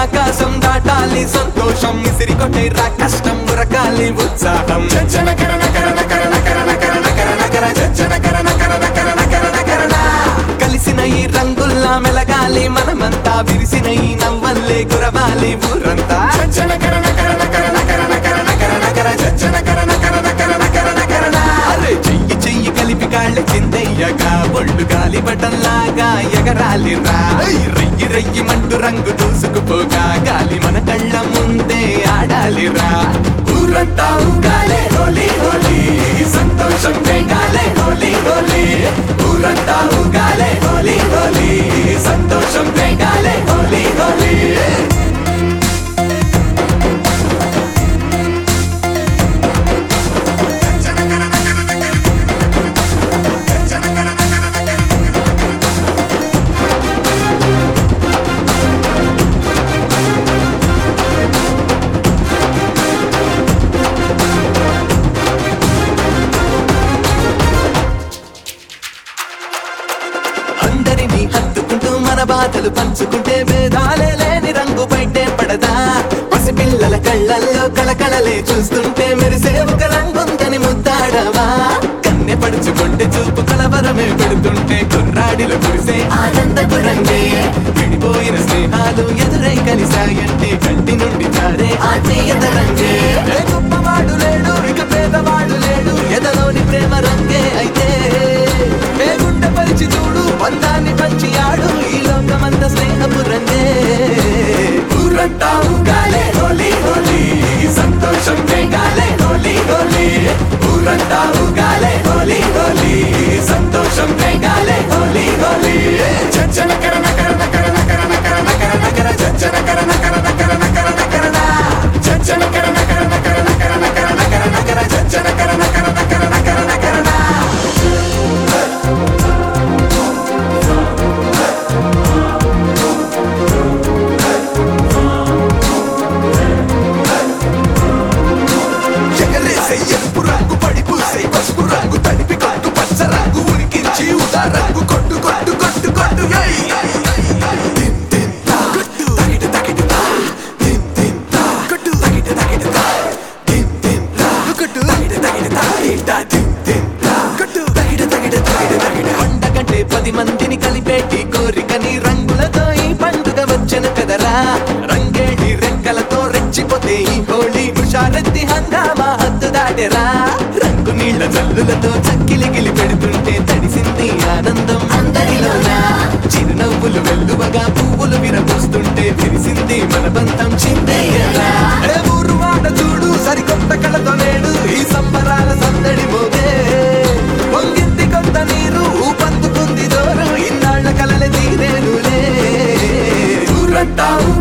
ఆకాశం దాటాలి సంతోషం ఇసిరి కొట్టేరా కష్టం ఉరకాలి ఉత్సాహం జన కరణ కరణ కరణ కరణ కరణ కరణ కర జన కరణ కరణ కరణ కరణ కరణ కలిసిన ఈ రంగుల్లా మెలగాలి మనమంతా విరిసిన ఈ నవ్వల్లే కురవాలి ఊరంతా జన కరణ కరణ కరణ కరణ కరణ కరణ కర జన కరణ కరణ కరణ కరణ కరణ అరే చెయ్యి చెయ్యి కలిపి కాళ్ళ చిందయ్యగా ఒళ్ళు గాలి బటన్లాగా ఎగరాలి రా రెయ్యి రెయ్యి మంటు రంగు దూసుకుపోగా గాలి మన కళ్ళ ముందే ఆడాలి రా ఊరంతా ఊగాలే హోలీ హోలీ సంతోషం వేగాలే హోలీ హోలీ ఊరంతా ఊగాలే హోలీ హోలీ సంతోషం వేగాలే హోలీ హోలీ అందరినీ హత్తుకుంటూ మన బాధలు పంచుకుంటే భేదాలే లేని రంగు బయటే పడదా పసిపిల్లల కళ్ళల్లో కళకళలే చూస్తుంటే మెరిసే ఒక రంగుందని ముద్దాడవా కన్నె పడుచుకుంటే చూపు కలవరమే పెడుతుంటే కుర్రాడిలో కురిసే ఆనందపు రంగే విడిపోయిన స్నేహాలు ఎదురై కలిసాయంటే కంటి నుండి జారే ఆత్మీయత రంగే ఏ గొప్పవాడు లేడు ఇక పేదవాడు లేడు ఎదలోని ప్రేమ రంగే అయితే ఏ గుండె పరిచి చూడు బంధాన్ని పంచి ఆడు ఈ లోకమంత స్నేహపు రంగే ఊరంతా ఊగాలే హోలీ హోలీ సంతోషం వేగాలే హోలీ హోలీ ఊరంతా ఊగాలే హోలీ హోలీ సంతోషం వేగాలే హోలీ హోలీ జన కరణ కరణ కరణ కరణ కరణ కరణ కర జన కరణ కరణ కరణ కరణ కరణ జన కరణ కరణ కరణ కరణ కరణ కరణ కర జన కరణ కరణ కరణ కరణ కరణ ఎగరేసే ఎరుపు రంగు పడి పూసే పసుపు రంగు తడిపి కొట్టు పచ్చ రంగు ఉరికించి ఉదా రంగు కొట్టు కొట్టు కొట్టు కొట్టు ఏయ్! తిన్ తిన్ తా, తగిట తగిట తా, తిన్ తిన్ తా, తగిట తగిట తా, తిన్ తిన్ తా, తగిట తగిట తా, తింటా తిన్ తిన్ తా, తగిట తగిట తగిట తగిట. పండగంటే పది మందిని కలిపేటి కోరికని రంగులతో ఈ పండుగ వచ్చెను కదరా రంగేడి రెక్కలతో రెచ్చిపోతే ఈ హోళీ హుషారెత్తి హంగామా హద్దు దాటెరా రంగు నీళ్ల జల్లులతో చక్కిలి గిలి పెడుతుంటే తడిసింది ఆనందం అందరిలోనా చిరునవ్వులు వెల్లువగా పువ్వులు విరబూస్తుంటే విరిసింది మన బంధం చిందయ్యరా ఏ ఊరు వాడ చూడు సరికొత్త కళతో నేడు ఈ సంబరాల సందడి మోగే పొంగింది కొత్త నీరు ఊపందుకుంది దూరం ఇన్నాళ్ళ కలల తీరేనులే ఊరంతా ఊ